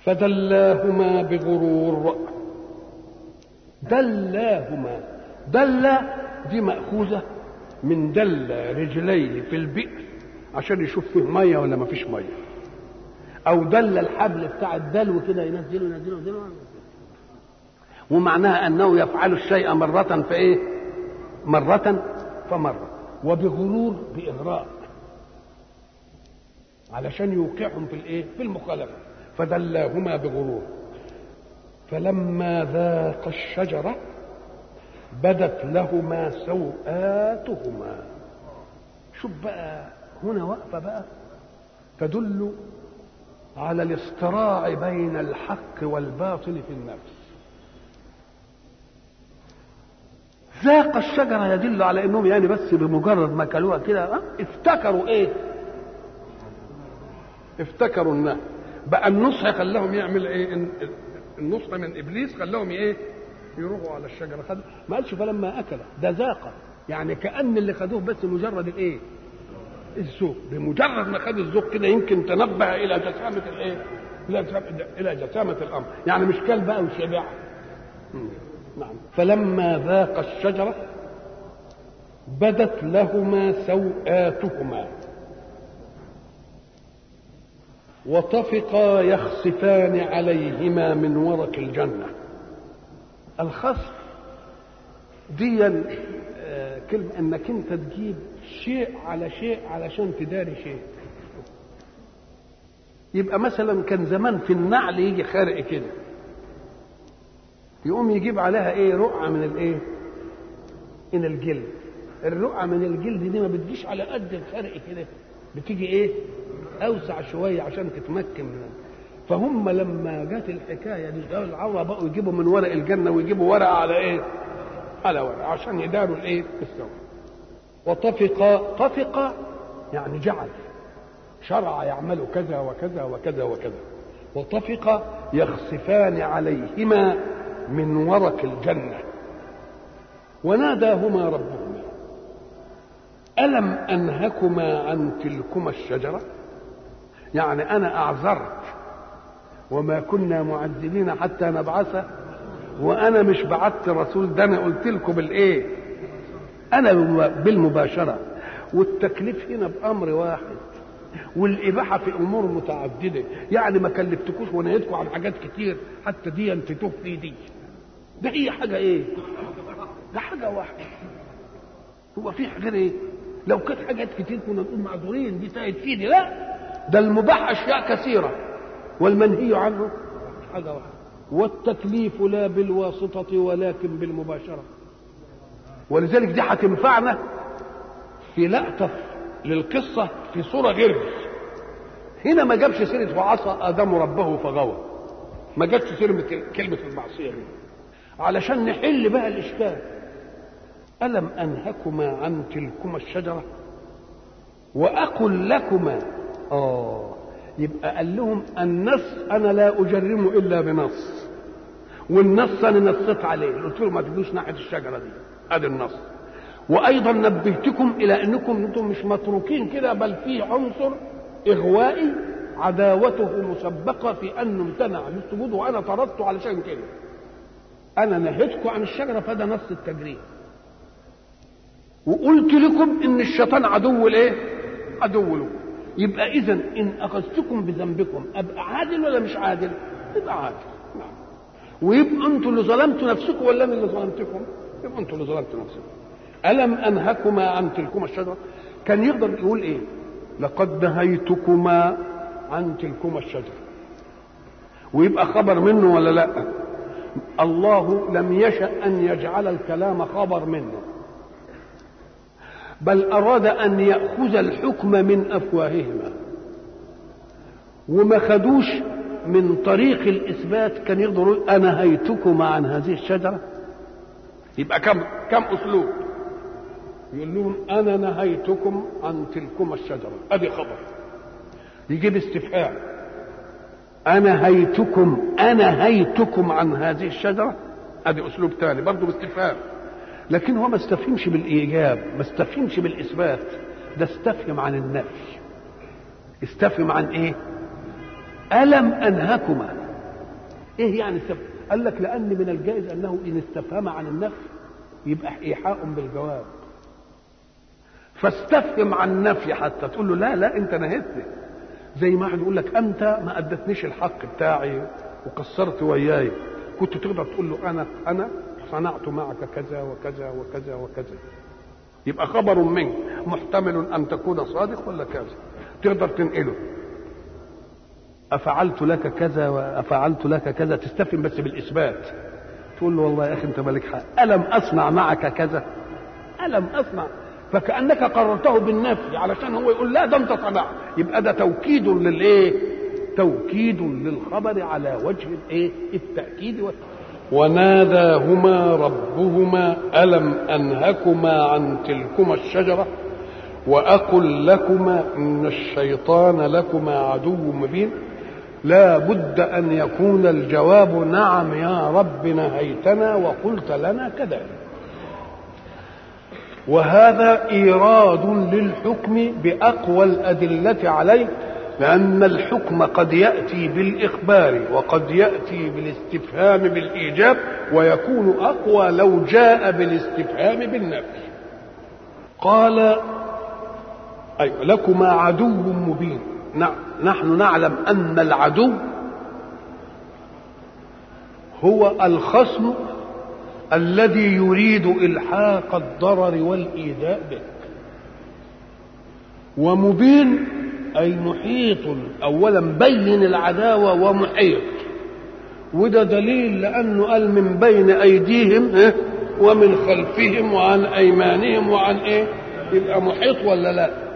فدلاهما بغرور دلاهما دل دي مأخوذة من دل رجليه في البئر عشان يشوف فيه ميه ولا ما فيش ميه او دل الحبل بتاع الدلو كده ينزله ينزله ينزله ومعناها انه يفعل الشيء مرة فايه مرة فمرة وبغرور بإغراء علشان يوقعهم في الايه في المخالفة فدلاهما بغرور فلما ذاق الشجرة بدت لهما سوآتهما شوف بقى هنا وقفة بقى تدل على الاصطراع بين الحق والباطل في النفس ذاق الشجرة يدل على انهم يعني بس بمجرد ما كلوها كده اه افتكروا ايه افتكروا النهي بقى النصح خلاهم يعمل ايه النصح من ابليس خلاهم ايه يروحوا على الشجره خد ما قالش فلما اكل ده ذاق يعني كان اللي خدوه بس مجرد الايه الذوق بمجرد ما خد الذوق كده يمكن تنبه الى جسامه الايه الى الى جسامه الامر يعني مش كل بقى وشبع نعم فلما ذاق الشجره بدت لهما سوآتهما وطفقا يخصفان عليهما من ورق الجنه الخصف دي كلمة انك انت تجيب شيء على شيء علشان تداري شيء يبقى مثلا كان زمان في النعل يجي خارق كده يقوم يجيب عليها ايه رقعة من الايه من الجلد الرقعة من الجلد دي ما بتجيش على قد الخرق كده بتيجي ايه اوسع شوية عشان تتمكن منها فهم لما جت الحكايه دي العوره بقوا يجيبوا من ورق الجنه ويجيبوا ورقه على ايه؟ على ورقه عشان يداروا الايه؟ السوء. وطفق طفق يعني جعل شرع يعمل كذا وكذا وكذا وكذا وطفق يخصفان عليهما من ورق الجنه وناداهما ربهما الم انهكما عن تلكما الشجره يعني انا اعذرت وما كنا معذبين حتى نبعث وانا مش بعثت رسول ده انا قلت لكم بالايه انا بالمباشره والتكليف هنا بامر واحد والاباحه في امور متعدده يعني ما كلفتكوش ونهيتكم عن حاجات كتير حتى دي انت في دي ده هي حاجه ايه ده حاجه واحده هو في غير ايه لو كانت حاجات كتير كنا نقول معذورين دي تايت في دي لا ده المباح اشياء كثيره والمنهي عنه حاجة واحدة والتكليف لا بالواسطة ولكن بالمباشرة ولذلك دي هتنفعنا في لقطة للقصة في صورة غير دي هنا ما جابش سيرة وعصى آدم ربه فغوى ما جابش سيرة كلمة المعصية دي علشان نحل بقى الإشكال ألم أنهكما عن تلكما الشجرة وأقل لكما آه يبقى قال لهم النص انا لا اجرمه الا بنص والنص انا نصيت عليه قلت لهم ما تجوش ناحيه الشجره دي ادي النص وايضا نبهتكم الى انكم انتم مش متروكين كده بل في عنصر اغوائي عداوته مسبقه في انه امتنع عن السجود وانا طردته علشان كده انا نهيتكم عن الشجره فده نص التجريم وقلت لكم ان الشيطان عدو الايه عدو لكم يبقى اذا ان اخذتكم بذنبكم ابقى عادل ولا مش عادل يبقى عادل نعم ويبقى انتوا اللي ظلمتوا نفسكم ولا انا اللي ظلمتكم يبقى انتوا اللي ظلمتوا نفسكم الم انهكما عن تلكما الشجره كان يقدر يقول ايه لقد نهيتكما عن تلكما الشجره ويبقى خبر منه ولا لا الله لم يشا ان يجعل الكلام خبر منه بل أراد أن يأخذ الحكم من أفواههما وما خدوش من طريق الإثبات كان يقدروا أنا هيتكما عن هذه الشجرة يبقى كم كم أسلوب يقول لهم أنا نهيتكم عن تلكما الشجرة أدي خبر يجيب استفهام أنا هيتكم أنا هيتكم عن هذه الشجرة أدي أسلوب ثاني برضه باستفهام لكن هو ما استفهمش بالايجاب ما استفهمش بالاثبات ده استفهم عن النفي استفهم عن ايه الم انهكما ايه يعني استفهم قال لك لان من الجائز انه ان استفهم عن النفي يبقى ايحاء بالجواب فاستفهم عن النفي حتى تقول له لا لا انت نهيتني زي ما واحد يقول لك انت ما ادتنيش الحق بتاعي وقصرت وياي كنت تقدر تقول له انا انا صنعت معك كذا وكذا وكذا وكذا يبقى خبر منك محتمل ان تكون صادق ولا كذا تقدر تنقله افعلت لك كذا وافعلت لك كذا تستفهم بس بالاثبات تقول له والله يا اخي انت مالك حق الم اصنع معك كذا الم اصنع فكانك قررته بالنفي علشان هو يقول لا ده انت صنعت يبقى ده توكيد للايه توكيد للخبر على وجه الايه التاكيد والتأكيد. وناداهما ربهما الم انهكما عن تلكما الشجره واقل لكما ان الشيطان لكما عدو مبين لا بد ان يكون الجواب نعم يا رب نهيتنا وقلت لنا كذلك وهذا ايراد للحكم باقوى الادله عليه لان الحكم قد ياتي بالاخبار وقد ياتي بالاستفهام بالايجاب ويكون اقوى لو جاء بالاستفهام بالنفي قال أيوة لكما عدو مبين نحن نعلم أن العدو هو الخصم الذي يريد إلحاق الضرر والإيذاء بك ومبين أي محيط أولا بين العداوة ومحيط وده دليل لأنه قال من بين أيديهم ومن خلفهم وعن أيمانهم وعن إيه يبقى محيط ولا لا